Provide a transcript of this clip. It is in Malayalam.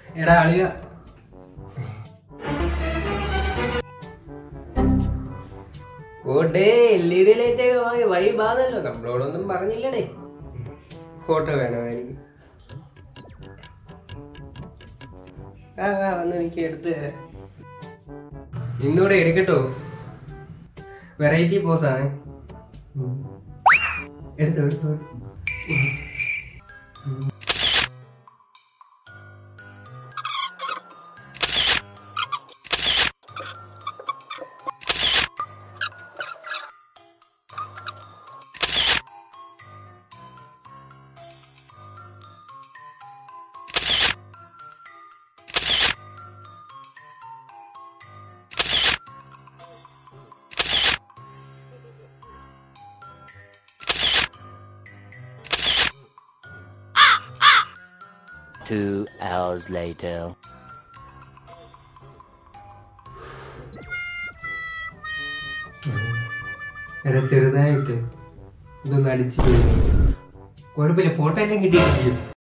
എടാ അളിയ ഓട്ടേ എൽ ഇ ഡി ലൈറ്റ് ഒക്കെ വാങ്ങി വൈ ബാധല്ലോ നമ്മളോടൊന്നും പറഞ്ഞില്ലടേ ഫോട്ടോ വേണോ എനിക്ക് ആ ആ വന്ന് എനിക്ക് എടുത്തു തരാം ഇന്നൂടെ എടുക്കട്ടോ വെറൈറ്റി പോസാണ് എടുത്തോ എടുത്തോ എടുത്തോ. Two hours later. എടാ ചെറുതായിട്ട് ഇതൊന്ന് അടിച്ചു പോയി കുഴപ്പമില്ല ഫോട്ടോ എല്ലാം കിട്ടിയിട്ടില്ല